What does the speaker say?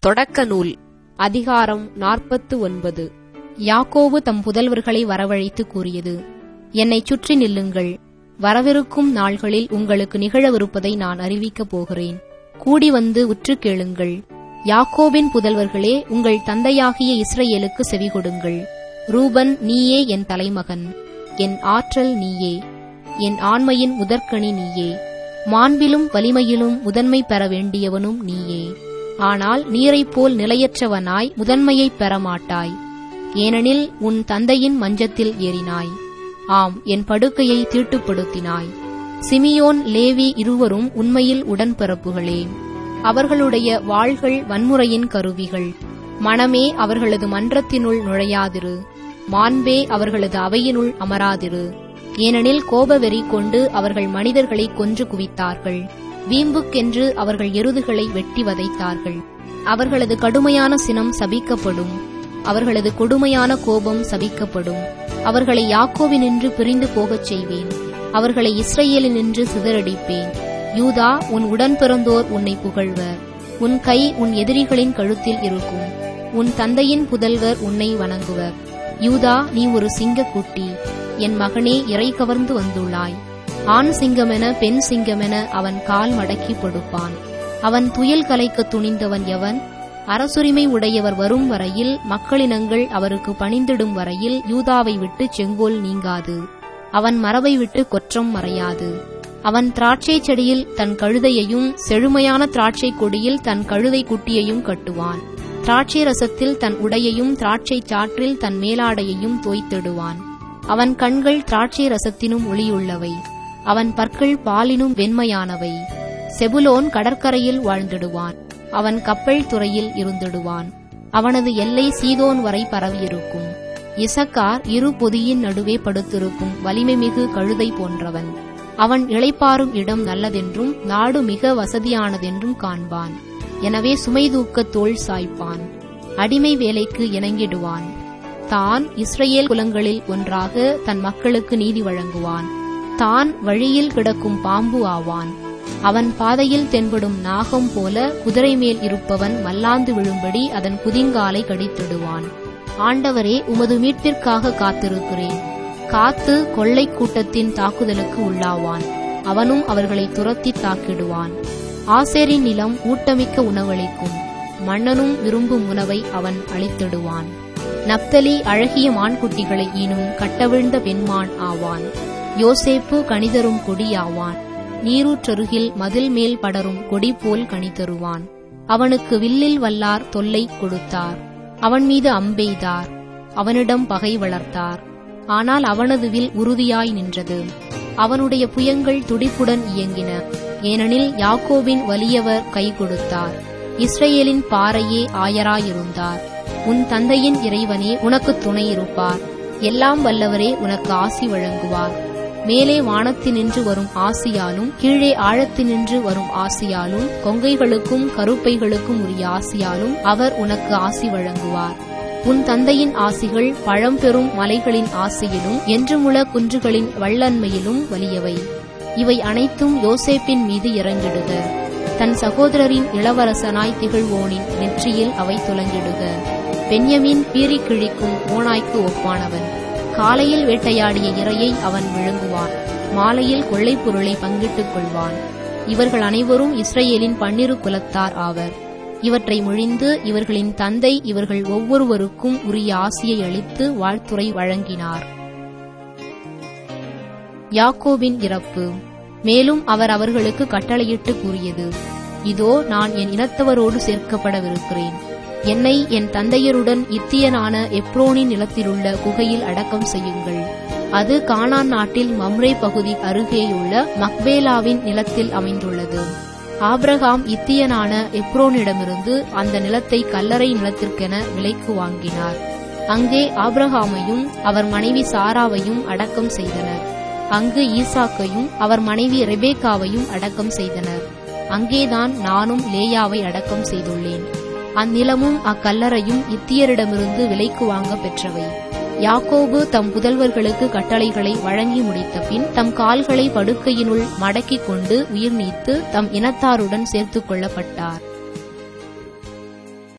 தொடக்க நூல் அதிகாரம் நாற்பத்து ஒன்பது யாக்கோபு தம் புதல்வர்களை வரவழைத்து கூறியது என்னைச் சுற்றி நில்லுங்கள் வரவிருக்கும் நாள்களில் உங்களுக்கு நிகழவிருப்பதை நான் அறிவிக்கப் போகிறேன் கூடி வந்து உற்று கேளுங்கள் யாக்கோபின் புதல்வர்களே உங்கள் தந்தையாகிய இஸ்ரவேலுக்கு செவிகொடுங்கள் ரூபன் நீயே என் தலைமகன் என் ஆற்றல் நீயே என் ஆண்மையின் முதற்கனி நீயே மாண்பிலும் வலிமையிலும் முதன்மை பெற வேண்டியவனும் நீயே ஆனால் நீரைப் போல் நிலையற்றவனாய் முதன்மையைப் பெற மாட்டாய் ஏனெனில் உன் தந்தையின் மஞ்சத்தில் ஏறினாய் ஆம் என் படுக்கையை தீட்டுப்படுத்தினாய் சிமியோன் லேவி இருவரும் உண்மையில் உடன்பிறப்புகளே அவர்களுடைய வாள்கள் வன்முறையின் கருவிகள் மனமே அவர்களது மன்றத்தினுள் நுழையாதிரு மாண்பே அவர்களது அவையினுள் அமராதிரு ஏனெனில் கோபவெறி கொண்டு அவர்கள் மனிதர்களை கொன்று குவித்தார்கள் வீம்புக்கென்று அவர்கள் எருதுகளை வெட்டி வதைத்தார்கள் அவர்களது கடுமையான சினம் சபிக்கப்படும் அவர்களது கொடுமையான கோபம் சபிக்கப்படும் அவர்களை யாக்கோவினின்று பிரிந்து போகச் செய்வேன் அவர்களை இஸ்ரேலினின்று சிதறடிப்பேன் யூதா உன் உடன்பிறந்தோர் உன்னை புகழ்வர் உன் கை உன் எதிரிகளின் கழுத்தில் இருக்கும் உன் தந்தையின் புதல்வர் உன்னை வணங்குவர் யூதா நீ ஒரு சிங்கக்குட்டி என் மகனே இறை கவர்ந்து வந்துள்ளாய் ஆண் சிங்கமென பெண் சிங்கமென அவன் கால் மடக்கி படுப்பான் அவன் துயில் கலைக்க துணிந்தவன் எவன் அரசுரிமை உடையவர் வரும் வரையில் மக்களினங்கள் அவருக்கு பணிந்திடும் வரையில் யூதாவை விட்டு செங்கோல் நீங்காது அவன் மரபை விட்டு கொற்றம் மறையாது அவன் திராட்சை செடியில் தன் கழுதையையும் செழுமையான திராட்சை கொடியில் தன் கழுதை குட்டியையும் கட்டுவான் திராட்சை ரசத்தில் தன் உடையையும் திராட்சை சாற்றில் தன் மேலாடையையும் தோய்த்திடுவான் அவன் கண்கள் திராட்சை ரசத்தினும் ஒளியுள்ளவை அவன் பற்கள் பாலினும் வெண்மையானவை செபுலோன் கடற்கரையில் வாழ்ந்திடுவான் அவன் கப்பல் துறையில் இருந்திடுவான் அவனது எல்லை சீதோன் வரை பரவியிருக்கும் இசக்கார் இரு பொதியின் நடுவே படுத்திருக்கும் வலிமை மிகு கழுதை போன்றவன் அவன் இளைப்பாறும் இடம் நல்லதென்றும் நாடு மிக வசதியானதென்றும் காண்பான் எனவே சுமை தூக்க தோல் சாய்ப்பான் அடிமை வேலைக்கு இணங்கிடுவான் தான் இஸ்ரேல் குலங்களில் ஒன்றாக தன் மக்களுக்கு நீதி வழங்குவான் தான் வழியில் கிடக்கும் பாம்பு ஆவான் அவன் பாதையில் தென்படும் நாகம் போல குதிரை மேல் இருப்பவன் மல்லாந்து விழும்படி அதன் குதிங்காலை கடித்திடுவான் ஆண்டவரே உமது மீட்பிற்காக காத்திருக்கிறேன் காத்து கொள்ளை கூட்டத்தின் தாக்குதலுக்கு உள்ளாவான் அவனும் அவர்களை துரத்தி தாக்கிடுவான் ஆசேரின் நிலம் ஊட்டமிக்க உணவளிக்கும் மன்னனும் விரும்பும் உணவை அவன் அளித்திடுவான் நப்தலி அழகிய மான்குட்டிகளை ஈனும் கட்டவிழ்ந்த பெண்மான் ஆவான் யோசேப்பு கணிதரும் கொடியாவான் நீரூற்றருகில் மதில் மேல் படரும் கொடி போல் கணிதருவான் அவனுக்கு வில்லில் வல்லார் தொல்லை கொடுத்தார் அவன் மீது அம்பெய்தார் அவனிடம் பகை வளர்த்தார் ஆனால் அவனது வில் உறுதியாய் நின்றது அவனுடைய புயங்கள் துடிப்புடன் இயங்கின ஏனெனில் யாக்கோபின் வலியவர் கை கொடுத்தார் இஸ்ரேலின் பாறையே ஆயராயிருந்தார் உன் தந்தையின் இறைவனே உனக்கு துணையிருப்பார் எல்லாம் வல்லவரே உனக்கு ஆசி வழங்குவார் மேலே வானத்தினின்று வரும் ஆசியாலும் கீழே ஆழத்தினின்று வரும் ஆசியாலும் கொங்கைகளுக்கும் கருப்பைகளுக்கும் உரிய ஆசியாலும் அவர் உனக்கு ஆசி வழங்குவார் உன் தந்தையின் ஆசிகள் பழம்பெரும் மலைகளின் ஆசையிலும் என்றுமுள குன்றுகளின் வள்ளன்மையிலும் வலியவை இவை அனைத்தும் யோசேப்பின் மீது இறங்கிடுக தன் சகோதரரின் இளவரசனாய் திகழ்வோனின் நெற்றியில் அவை துலங்கிடுக பென்யமின் பீறி கிழிக்கும் ஓனாய்க்கு ஒப்பானவன் காலையில் வேட்டையாடிய இரையை அவன் விழுங்குவான் மாலையில் கொள்ளைப் பொருளை பங்கிட்டுக் கொள்வான் இவர்கள் அனைவரும் இஸ்ரேலின் பன்னிரு குலத்தார் ஆவர் இவற்றை மொழிந்து இவர்களின் தந்தை இவர்கள் ஒவ்வொருவருக்கும் உரிய ஆசியை அளித்து வாழ்த்துறை வழங்கினார் யாக்கோபின் இறப்பு மேலும் அவர் அவர்களுக்கு கட்டளையிட்டு கூறியது இதோ நான் என் இனத்தவரோடு சேர்க்கப்படவிருக்கிறேன் என்னை என் தந்தையருடன் இத்தியனான எப்ரோனின் நிலத்திலுள்ள குகையில் அடக்கம் செய்யுங்கள் அது கானான் நாட்டில் மம்ரே பகுதி அருகேயுள்ள மக்பேலாவின் நிலத்தில் அமைந்துள்ளது ஆப்ரஹாம் இத்தியனான எப்ரோனிடமிருந்து அந்த நிலத்தை கல்லறை நிலத்திற்கென விலைக்கு வாங்கினார் அங்கே ஆப்ரஹாமையும் அவர் மனைவி சாராவையும் அடக்கம் செய்தனர் அங்கு ஈசாக்கையும் அவர் மனைவி ரெபேக்காவையும் அடக்கம் செய்தனர் அங்கேதான் நானும் லேயாவை அடக்கம் செய்துள்ளேன் அந்நிலமும் அக்கல்லறையும் இத்தியரிடமிருந்து விலைக்கு வாங்க பெற்றவை யாக்கோபு தம் புதல்வர்களுக்கு கட்டளைகளை வழங்கி முடித்த பின் தம் கால்களை படுக்கையினுள் மடக்கிக் கொண்டு உயிர் நீத்து தம் இனத்தாருடன் சேர்த்துக் கொள்ளப்பட்டார்